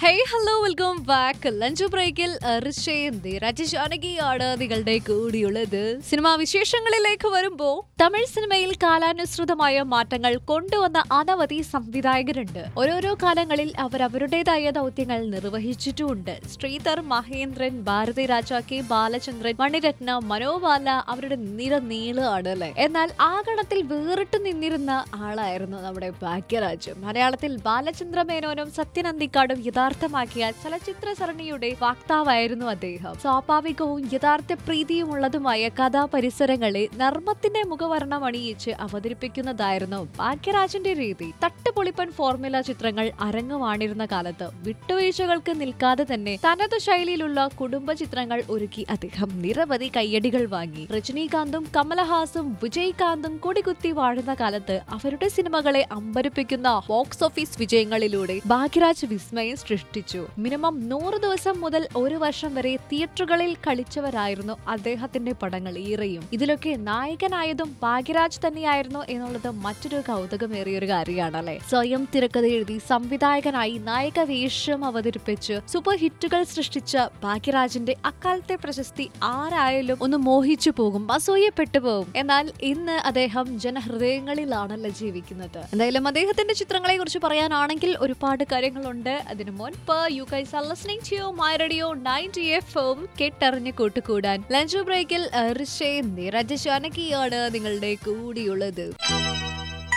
hey hello welcome back lunch ബ്രേക്കിൽ ഋഷേന്തി രാജശാനകിയാണ് നിങ്ങളുടെ കൂടിയുള്ളത് സിനിമാ വിശേഷങ്ങളിലേക്ക് വരുമ്പോ തമിഴ് സിനിമയിൽ കാലാനുസൃതമായ മാറ്റങ്ങൾ കൊണ്ടുവന്ന അനവധി സംവിധായകരുണ്ട് ഓരോരോ കാലങ്ങളിൽ അവർ അവരുടേതായ ദൗത്യങ്ങൾ നിർവഹിച്ചിട്ടുമുണ്ട് ശ്രീധർ മഹേന്ദ്രൻ ഭാരതി രാജ കെ ബാലചന്ദ്രൻ മണിരത്ന മനോബാല അവരുടെ നിര നീളമാണ് അല്ലെ എന്നാൽ ആ ഗണത്തിൽ വേറിട്ട് നിന്നിരുന്ന ആളായിരുന്നു നമ്മുടെ ഭാഗ്യരാജ് മലയാളത്തിൽ ബാലചന്ദ്ര മേനോനും സത്യനന്ദിക്കാടും യഥാർത്ഥമാക്കിയ ചലച്ചിത്ര സരണിയുടെ വാക്താവായിരുന്നു അദ്ദേഹം സ്വാഭാവികവും യഥാർത്ഥ പ്രീതിയുമുള്ളതുമായ കഥാപരിസരങ്ങളെ നർമ്മത്തിന്റെ മുഖവർണ്ണം അണിയിച്ച് അവതരിപ്പിക്കുന്നതായിരുന്നു ഭാഗ്യരാജന്റെ രീതി തട്ടുപൊളിപ്പൻ ഫോർമുല ചിത്രങ്ങൾ അരങ്ങുവാണിരുന്ന കാലത്ത് വിട്ടുവീഴ്ചകൾക്ക് നിൽക്കാതെ തന്നെ തനത് ശൈലിയിലുള്ള കുടുംബ ചിത്രങ്ങൾ ഒരുക്കി അദ്ദേഹം നിരവധി കയ്യടികൾ വാങ്ങി രജനീകാന്തും കമലഹാസും വിജയ്കാന്തും കൊടികുത്തി വാഴുന്ന കാലത്ത് അവരുടെ സിനിമകളെ അമ്പരിപ്പിക്കുന്ന ബോക്സ് ഓഫീസ് വിജയങ്ങളിലൂടെ ഭാഗ്യരാജ് വിസ്മയം സൃഷ്ടിച്ചു മിനിമം നൂറ് ദിവസം മുതൽ ഒരു വർഷം വരെ തിയേറ്ററുകളിൽ കളിച്ചവരായിരുന്നു അദ്ദേഹത്തിന്റെ പടങ്ങൾ ഏറെയും ഇതിലൊക്കെ നായകനായതും ഭാഗ്യരാജ് തന്നെയായിരുന്നു എന്നുള്ളത് മറ്റൊരു കൗതുകമേറിയ ഒരു കാര്യമാണ് അല്ലെ സ്വയം തിരക്കഥ എഴുതി സംവിധായകനായി നായക വേഷം അവതരിപ്പിച്ച് സൂപ്പർ ഹിറ്റുകൾ സൃഷ്ടിച്ച ഭാഗ്യരാജിന്റെ അക്കാലത്തെ പ്രശസ്തി ആരായാലും ഒന്ന് മോഹിച്ചു പോകും അസൂയപ്പെട്ടു പോകും എന്നാൽ ഇന്ന് അദ്ദേഹം ജനഹൃദയങ്ങളിലാണല്ലോ ജീവിക്കുന്നത് എന്തായാലും അദ്ദേഹത്തിന്റെ ചിത്രങ്ങളെ കുറിച്ച് പറയാനാണെങ്കിൽ ഒരുപാട് കാര്യങ്ങളുണ്ട് അതിനു മുൻപ് you guys are listening to my radio ninety F M കേട്ടറിഞ്ഞ് കൂട്ടുകൂടാൻ ലഞ്ച് ബ്രേക്കിൽ ഋഷേ നിരജ ശാനകിയാണ് നിങ്ങളുടെ കൂടിയുള്ളത്